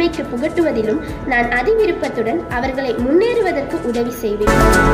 மேடைக்கு புகட்டுவதிலும் நான் அதிவிருப்பத்துடன் அவர்களை முன்னேறுவதற்கு உதவி செய்வேன்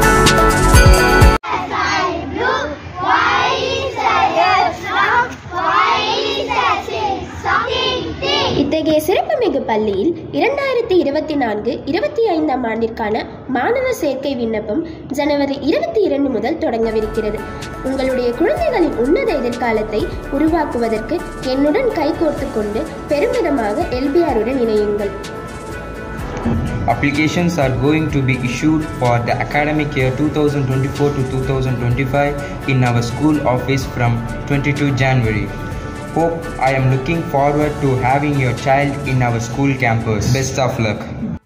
இத்தகைய சிறப்புமிகு பள்ளியில் இரண்டாயிரத்தி இருபத்தி நான்கு இருபத்தி ஐந்தாம் ஆண்டிற்கான மாணவர் சேர்க்கை விண்ணப்பம் ஜனவரி இருபத்தி இரண்டு முதல் தொடங்கவிருக்கிறது உங்களுடைய குழந்தைகளின் உன்னத எதிர்காலத்தை உருவாக்குவதற்கு என்னுடன் கைகோர்த்து கொண்டு பெருமிதமாக எல்பிஆருடன் இணையுங்கள் Applications are going to be issued for the academic year 2024 to 2025 in our school office from 22 January. Hope I am looking forward to having your child in our school campus. Best of luck.